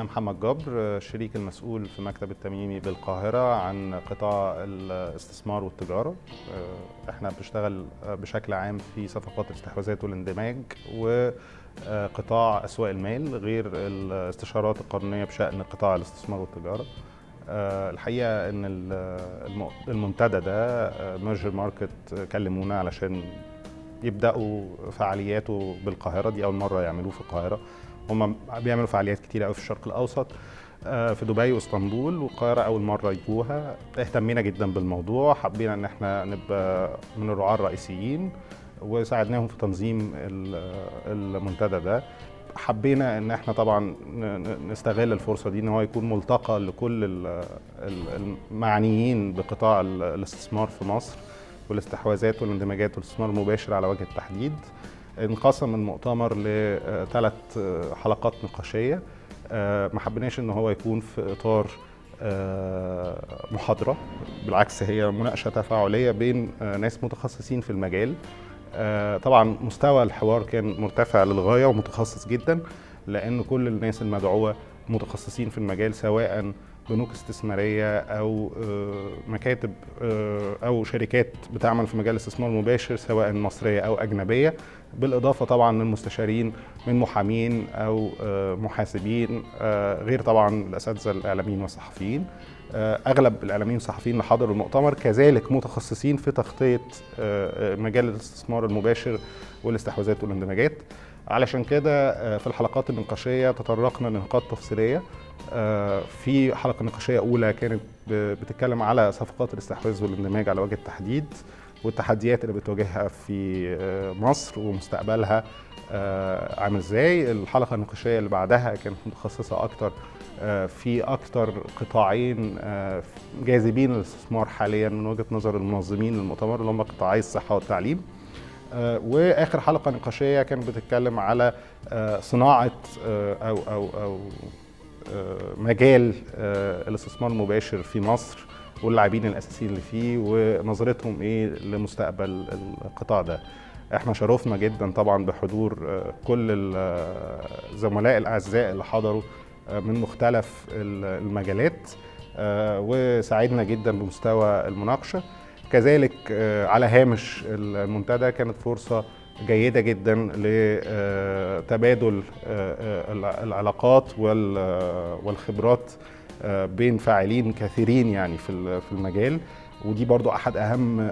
محمد جبر الشريك المسؤول في مكتب التميمي بالقاهرة عن قطاع الاستثمار والتجارة احنا بنشتغل بشكل عام في صفقات الاستحواذات والاندماج وقطاع أسواق المال غير الاستشارات القانونية بشأن قطاع الاستثمار والتجارة الحقيقة ان المنتدى ده ميرجر ماركت كلمونا علشان يبداوا فعالياته بالقاهره دي اول مره يعملوه في القاهره هم بيعملوا فعاليات كتير قوي في الشرق الاوسط في دبي واسطنبول والقاهره اول مره يجوها اهتمينا جدا بالموضوع حبينا ان احنا نبقى من الرعاه الرئيسيين وساعدناهم في تنظيم المنتدى ده حبينا ان احنا طبعا نستغل الفرصه دي ان هو يكون ملتقى لكل المعنيين بقطاع الاستثمار في مصر والاستحواذات والاندماجات والاستثمار المباشر على وجه التحديد انقسم المؤتمر لثلاث حلقات نقاشيه ما حبيناش ان هو يكون في اطار محاضره بالعكس هي مناقشه تفاعليه بين ناس متخصصين في المجال طبعا مستوى الحوار كان مرتفع للغايه ومتخصص جدا لان كل الناس المدعوه متخصصين في المجال سواء بنوك استثماريه او مكاتب او شركات بتعمل في مجال الاستثمار المباشر سواء مصريه او اجنبيه بالاضافه طبعا للمستشارين من محامين او محاسبين غير طبعا الاساتذه الاعلاميين والصحفيين اغلب الاعلاميين والصحفيين اللي حضروا المؤتمر كذلك متخصصين في تغطيه مجال الاستثمار المباشر والاستحواذات والاندماجات علشان كده في الحلقات النقاشيه تطرقنا لنقاط تفصيليه في حلقه نقاشيه اولى كانت بتتكلم على صفقات الاستحواذ والاندماج على وجه التحديد والتحديات اللي بتواجهها في مصر ومستقبلها عامل ازاي الحلقه النقاشيه اللي بعدها كانت متخصصه اكتر في اكتر قطاعين جاذبين للاستثمار حاليا من وجهه نظر المنظمين للمؤتمر اللي هم قطاعي الصحه والتعليم واخر حلقه نقاشيه كانت بتتكلم على صناعه او او او مجال الاستثمار المباشر في مصر واللاعبين الاساسيين اللي فيه ونظرتهم ايه لمستقبل القطاع ده احنا شرفنا جدا طبعا بحضور كل الزملاء الاعزاء اللي حضروا من مختلف المجالات وساعدنا جدا بمستوى المناقشه كذلك على هامش المنتدى كانت فرصه جيدة جدا لتبادل العلاقات والخبرات بين فاعلين كثيرين يعني في المجال ودي برضو أحد أهم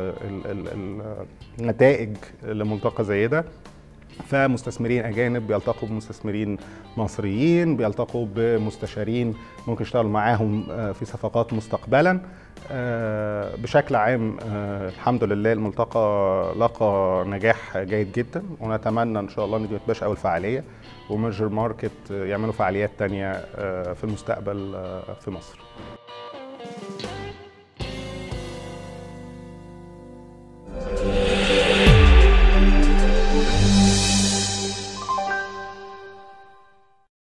النتائج لملتقى زي ده فمستثمرين اجانب بيلتقوا بمستثمرين مصريين بيلتقوا بمستشارين ممكن يشتغلوا معاهم في صفقات مستقبلا بشكل عام الحمد لله الملتقى لقى نجاح جيد جدا ونتمنى ان شاء الله ان دي ما تبقاش اول فعاليه وميرجر ماركت يعملوا فعاليات تانية في المستقبل في مصر